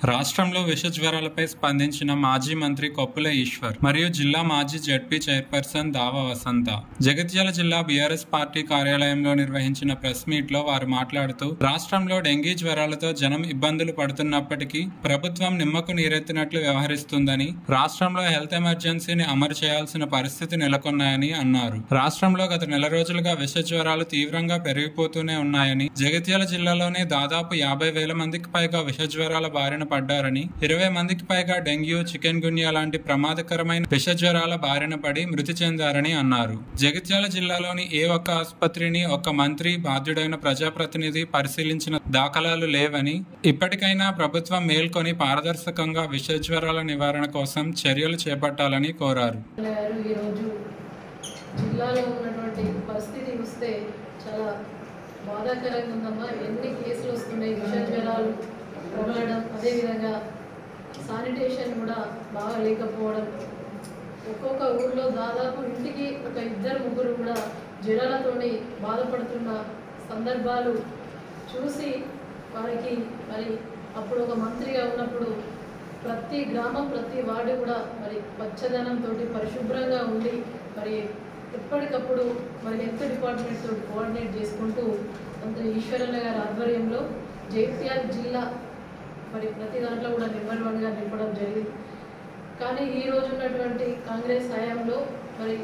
రాష్ట్రంలో విష జ్వరాలపై స్పందించిన మాజీ మంత్రి కొప్పుల ఈశ్వర్ మరియు జిల్లా మాజీ జడ్పీ చైర్పర్సన్ దావ వసంత జగిత్యాల జిల్లా బీఆర్ఎస్ పార్టీ కార్యాలయంలో నిర్వహించిన ప్రెస్ మీట్ లో వారు మాట్లాడుతూ రాష్ట్రంలో డెంగీ జ్వరాలతో జనం ఇబ్బందులు పడుతున్నప్పటికీ ప్రభుత్వం నిమ్మకు నీరెత్తినట్లు వ్యవహరిస్తుందని రాష్ట్రంలో హెల్త్ ఎమర్జెన్సీని అమలు చేయాల్సిన పరిస్థితి నెలకొన్నాయని అన్నారు రాష్ట్రంలో గత నెల రోజులుగా విష జ్వరాలు తీవ్రంగా పెరిగిపోతూనే ఉన్నాయని జగిత్యాల జిల్లాలోనే దాదాపు యాభై వేల మందికి పైగా విష జ్వరాల బారిన పడ్డారని ఇరవై మందికి పైగా డెంగ్యూ చికెన్ గున్యా లాంటి ప్రమాదకరమైన విష జ్వరాల బారిన పడి మృతి చెందారని అన్నారు జగిత్యాల జిల్లాలోని ఏ ఒక్క ఆసుపత్రిని ఒక మంత్రి బాధ్యుడైన ప్రజాప్రతినిధి పరిశీలించిన దాఖలాలు లేవని ఇప్పటికైనా ప్రభుత్వం మేల్కొని పారదర్శకంగా విష జ్వరాల నివారణ కోసం చర్యలు చేపట్టాలని కోరారు గారు ఈరోజు జిల్లాలో ఉన్నటువంటి పరిస్థితి చూస్తే చాలా బాధాకరంగా ఉందమ్మా ఎన్ని కేసులు వస్తున్నాయి విష జ్వరాలు ప్రబలడం అదేవిధంగా శానిటేషన్ కూడా బాగా లేకపోవడం ఒక్కొక్క ఊర్లో దాదాపు ఇంటికి ఒక ఇద్దరు ముగ్గురు కూడా జ్వరాలతోని బాధపడుతున్న సందర్భాలు చూసి వారికి మరి అప్పుడు ఒక మంత్రిగా ఉన్నప్పుడు ప్రతి గ్రామం ప్రతి వార్డు కూడా మరి పచ్చదనంతో పరిశుభ్రంగా ఉండి మరి ఎప్పటికప్పుడు మరి హెల్త్ డిపార్ట్మెంట్ తోటి కోఆర్డినేట్ చేసుకుంటూ మంత్రి ఈశ్వరన్న గారి ఆధ్వర్యంలో జైత్యాల జిల్లా మరి ప్రతి దాంట్లో కూడా నెంబర్ వన్గా నింపడం జరిగింది కానీ ఈ రోజు ఉన్నటువంటి కాంగ్రెస్ హయాంలో మరి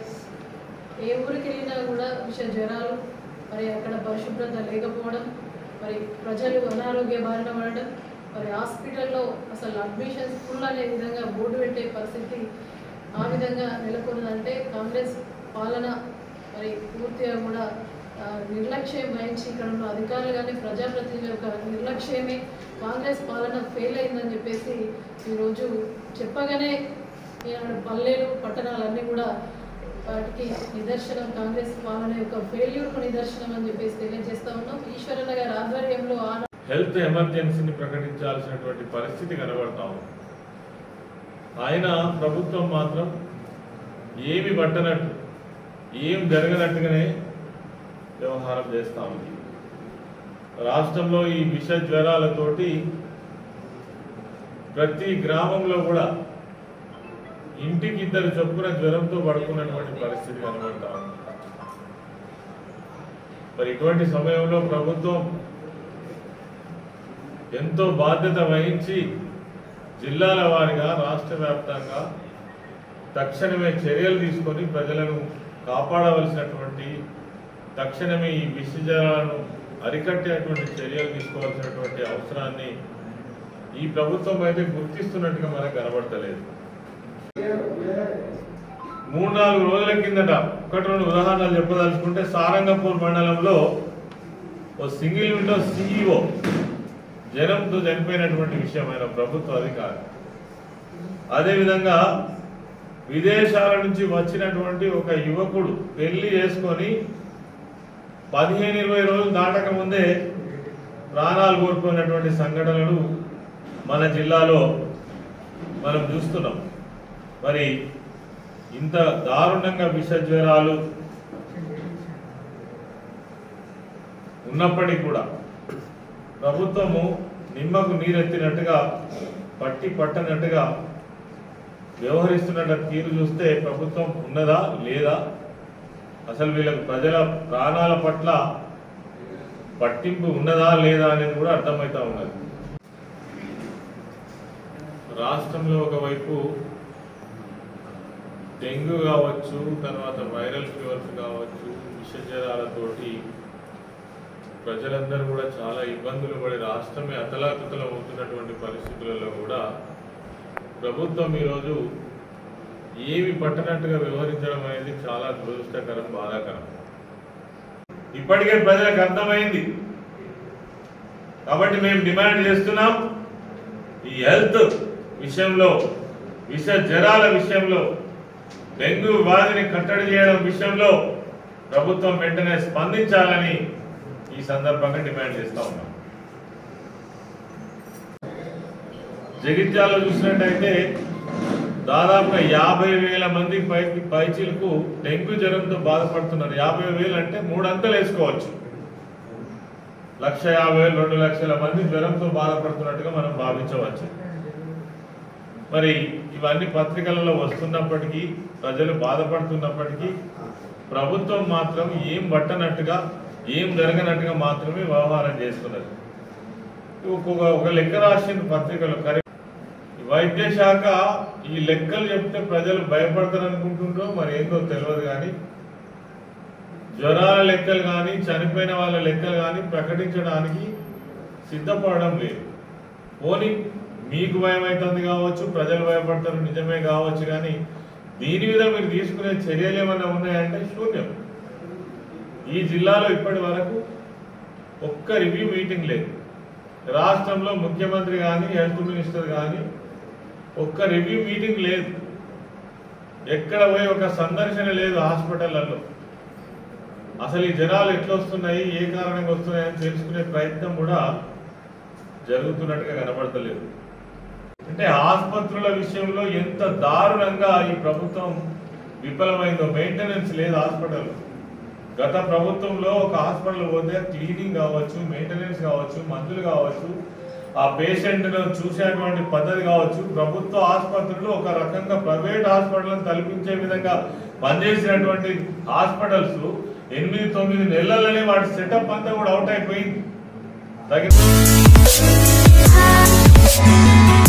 ఏ ఊరికి వెళ్ళినా కూడా విష జ్వరాలు మరి అక్కడ పరిశుభ్రత లేకపోవడం మరి ప్రజలు అనారోగ్య బారిన పడడం మరి హాస్పిటల్లో అసలు అడ్మిషన్స్ ఫుల్ అనే విధంగా బోర్డు పెట్టే పరిస్థితి ఆ విధంగా నెలకొన్నదంటే కాంగ్రెస్ పాలన మరి పూర్తిగా కూడా ఆ, నిర్లక్ష్యం వహించి ఇక్కడ ఉన్న అధికారులు కానీ ప్రజాప్రతినిధుల యొక్క నిర్లక్ష్యమే కాంగ్రెస్ పాలన ఫెయిల్ అయిందని చెప్పేసి ఈరోజు చెప్పగానే ఈనాడు పల్లెలు పట్టణాలన్నీ కూడా వాటికి నిదర్శనం కాంగ్రెస్ పాలన యొక్క ఫెయిల్యూర్కు నిదర్శనం అని చెప్పేసి తెలియజేస్తా ఉన్నాం ఈశ్వరన్న గారి ఆధ్వర్యంలో ఆన హెల్త్ ఎమర్జెన్సీని ప్రకటించాల్సినటువంటి పరిస్థితి కనబడతా ఉంది ఆయన ప్రభుత్వం మాత్రం ఏమి పట్టనట్టు ఏం జరగనట్టుగానే వ్యవహారం చేస్తా ఉంది రాష్ట్రంలో ఈ విష జ్వరాలతోటి ప్రతి గ్రామంలో కూడా ఇంటికి ఇద్దరు చొప్పున జ్వరంతో పడుకున్నటువంటి పరిస్థితి కనబడతా ఉంది మరి ఇటువంటి సమయంలో ప్రభుత్వం ఎంతో బాధ్యత వహించి జిల్లాల వారీగా రాష్ట్ర వ్యాప్తంగా తక్షణమే చర్యలు తీసుకొని ప్రజలను కాపాడవలసినటువంటి తక్షణమే ఈ విషజాలను అరికట్టేటువంటి చర్యలు తీసుకోవాల్సినటువంటి అవసరాన్ని ఈ ప్రభుత్వం అయితే గుర్తిస్తున్నట్టుగా మనకు కనబడతలేదు మూడు నాలుగు రోజుల కిందట ఒకటి రెండు ఉదాహరణలు చెప్పదలుచుకుంటే సారంగపూర్ మండలంలో ఓ సింగిల్ విండో సిఇఓ జనంతో చనిపోయినటువంటి విషయమైన ప్రభుత్వ అధికారి అదేవిధంగా విదేశాల నుంచి వచ్చినటువంటి ఒక యువకుడు పెళ్లి చేసుకొని పదిహేను ఇరవై రోజులు దాటక ముందే ప్రాణాలు కోల్పోయినటువంటి సంఘటనలు మన జిల్లాలో మనం చూస్తున్నాం మరి ఇంత దారుణంగా విష జ్వరాలు ఉన్నప్పటికీ కూడా ప్రభుత్వము నిమ్మకు నీరెత్తినట్టుగా పట్టి పట్టనట్టుగా వ్యవహరిస్తున్న తీరు చూస్తే ప్రభుత్వం ఉన్నదా లేదా అసలు వీళ్ళకు ప్రజల ప్రాణాల పట్ల పట్టింపు ఉన్నదా లేదా అనేది కూడా అర్థమవుతా ఉన్నది రాష్ట్రంలో ఒకవైపు డెంగ్యూ కావచ్చు తర్వాత వైరల్ ఫీవర్స్ కావచ్చు విషజ్వరాలతోటి ప్రజలందరూ కూడా చాలా ఇబ్బందులు పడి రాష్ట్రమే అతలాకుతలం అవుతున్నటువంటి పరిస్థితులలో కూడా ప్రభుత్వం ఈరోజు ఏమి పట్టనట్టుగా వ్యవహరించడం అనేది చాలా దురదృష్టకరం బాధాకరం ఇప్పటికే ప్రజలకు అర్థమైంది కాబట్టి మేము డిమాండ్ చేస్తున్నాం ఈ హెల్త్ విషయంలో విష జ్వరాల విషయంలో డెంగ్యూ వ్యాధిని కట్టడి చేయడం విషయంలో ప్రభుత్వం వెంటనే స్పందించాలని ఈ సందర్భంగా డిమాండ్ చేస్తా ఉన్నాం జగిత్యాలలో చూసినట్టయితే దాదాపుగా యాభై వేల మంది పై పైచీలకు డెంగ్యూ జ్వరంతో బాధపడుతున్నారు యాభై వేలు అంటే మూడు అంతలు వేసుకోవచ్చు లక్ష యాభై వేలు రెండు లక్షల మంది జ్వరంతో బాధపడుతున్నట్టుగా మనం భావించవచ్చు మరి ఇవన్నీ పత్రికలలో వస్తున్నప్పటికీ ప్రజలు బాధపడుతున్నప్పటికీ ప్రభుత్వం మాత్రం ఏం పట్టనట్టుగా ఏం జరగనట్టుగా మాత్రమే వ్యవహారం చేస్తున్నది ఒక్కొక్క ఒక లెక్క రాసిన పత్రికలు కరెక్ట్ వైద్య శాఖ ఈ లెక్కలు చెప్తే ప్రజలు భయపడతారు అనుకుంటుండ్రో మరి ఏందో తెలియదు కానీ జ్వరాల లెక్కలు కానీ చనిపోయిన వాళ్ళ లెక్కలు కానీ ప్రకటించడానికి సిద్ధపడడం లేదు పోనీ మీకు భయం అవుతుంది కావచ్చు ప్రజలు భయపడతారు నిజమే కావచ్చు కానీ దీని మీద మీరు తీసుకునే చర్యలు ఏమైనా ఉన్నాయంటే శూన్యం ఈ జిల్లాలో ఇప్పటి వరకు ఒక్క రివ్యూ మీటింగ్ లేదు రాష్ట్రంలో ముఖ్యమంత్రి కానీ హెల్త్ మినిస్టర్ కానీ ఒక్క రివ్యూ మీటింగ్ లేదు ఎక్కడ పోయి ఒక సందర్శన లేదు హాస్పిటళ్లలో అసలు ఈ జనాలు ఎట్లా వస్తున్నాయి ఏ కారణంగా వస్తున్నాయి అని తెలుసుకునే ప్రయత్నం కూడా జరుగుతున్నట్టుగా కనబడతలేదు అంటే ఆసుపత్రుల విషయంలో ఎంత దారుణంగా ఈ ప్రభుత్వం విఫలమైందో మెయింటెనెన్స్ లేదు హాస్పిటల్ గత ప్రభుత్వంలో ఒక హాస్పిటల్ పోతే క్లీనింగ్ కావచ్చు మెయింటెనెన్స్ కావచ్చు మందులు కావచ్చు ఆ పేషెంట్ చూసేటువంటి పద్ధతి కావచ్చు ప్రభుత్వ ఆసుపత్రులు ఒక రకంగా ప్రైవేట్ హాస్పిటల్ తలపించే విధంగా పనిచేసినటువంటి హాస్పిటల్స్ ఎనిమిది తొమ్మిది నెలలనే వాటి సెటప్ అంతా కూడా అవుట్ అయిపోయింది తగిన